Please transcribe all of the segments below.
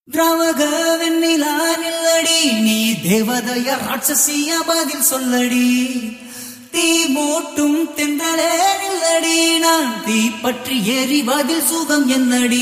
திராவக வெண்ணிலா நில்லடி நீ தேவதைய ராட்சசிய பதில் சொல்லடி தீ மூட்டும் தென்றலே நில்லடி நான் தீ பற்றி ஏறி பதில் சுகம் என்னடி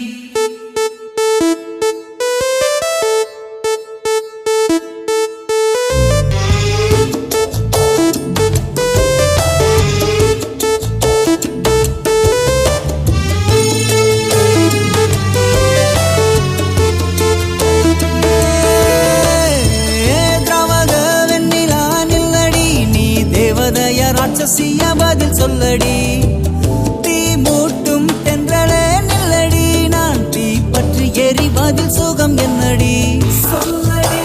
ஏ திராவக வெண்ணிலா நில்லடி நீ தேவதைய ராட்சசிய பதில் சொல்லடி தீ மூட்டும் தென்றலே நில்லடி நான் தீ பற்றி ஏறி பதில் சுகம் என்னடி சொல்லடி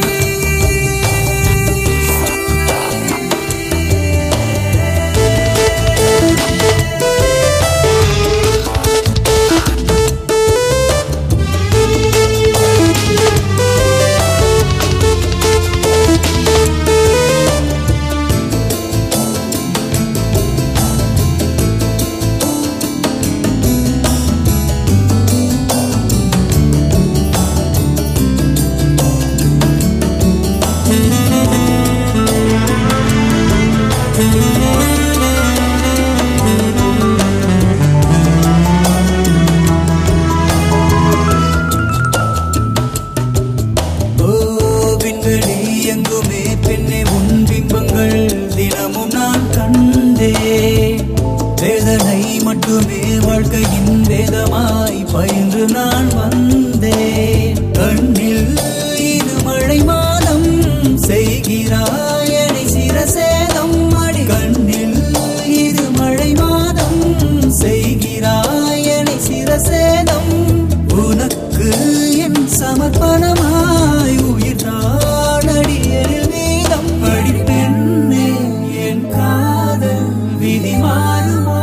ஓ விண்வெளி எங்குமே பெண்ணே உன் பிம்பங்கள் தினமும் நான் கண்டே வேதனை மட்டுமே வாழ்க்கையின் வேதமாய் பயின்று நான் வந்தேன் கண்ணில் இது மழை மாதம் செய்கிறாய் என்னை சிரசேதம் அடி கண்ணில் இது மழை மாதம் செய்கிறாய் என்னை சிரசேதம் உனக்கு என் சமர்ப்பணமாய் உயிர் நாடடியலில் மீதம் படி பெண்ணே என் காதல் விதி மாறுமா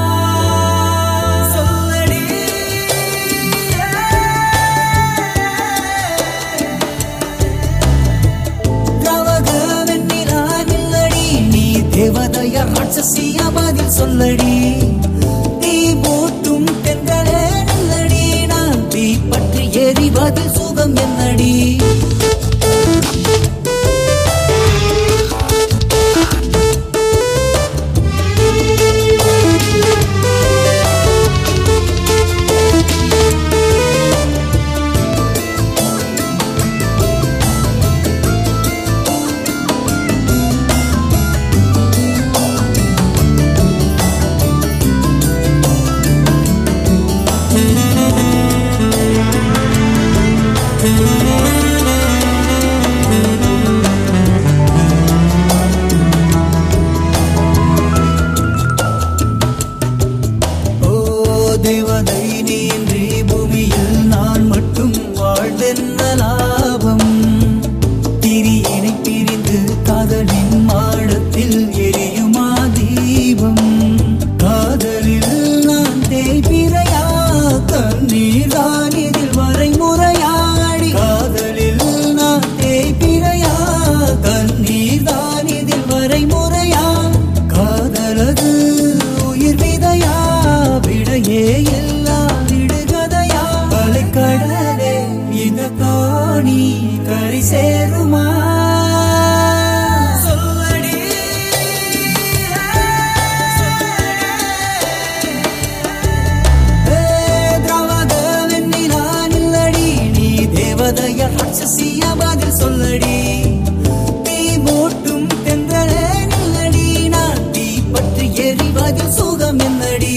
சொல்லடி திராவக வெண்ணிலா நில்லடி நீ தேவதைய ராட்சசிய பதில் சொல்லடி தீ மூட்டும் தென்றலே நில்லடி நான் தீ பற்றி ஏறி பதில் சுகம் என்னடி ஓ தேவதை நீன்றி பூமியில் நான் மட்டும் வாழ்வென்ன லாபம் திரியினை பிரிந்து காதலின் மாடத்தில் எரியுமா தீபம் காதலில் நான் தேய்பிரையா கண்ணீர் தான் இதில் வரைமுறையாடி காதலில் நான் தேய்பிரையா கண்ணீர் தான் இதில் வரைமுறையா காதலது உயிர் விதையா விடையே எல்லாம் விடுகதையா அலைக்கடலே இந்த தோணி கரை சேருமா சொல்லடி ஏ திராவக வெண்ணிலா நில்லடி நீ தேவதைய ராட்சசிய பதில் சொல்லடி தீ மூட்டும் தென்றலே நில்லடி நான் தீ பற்றி எரி பதில் சுகம் என்னடி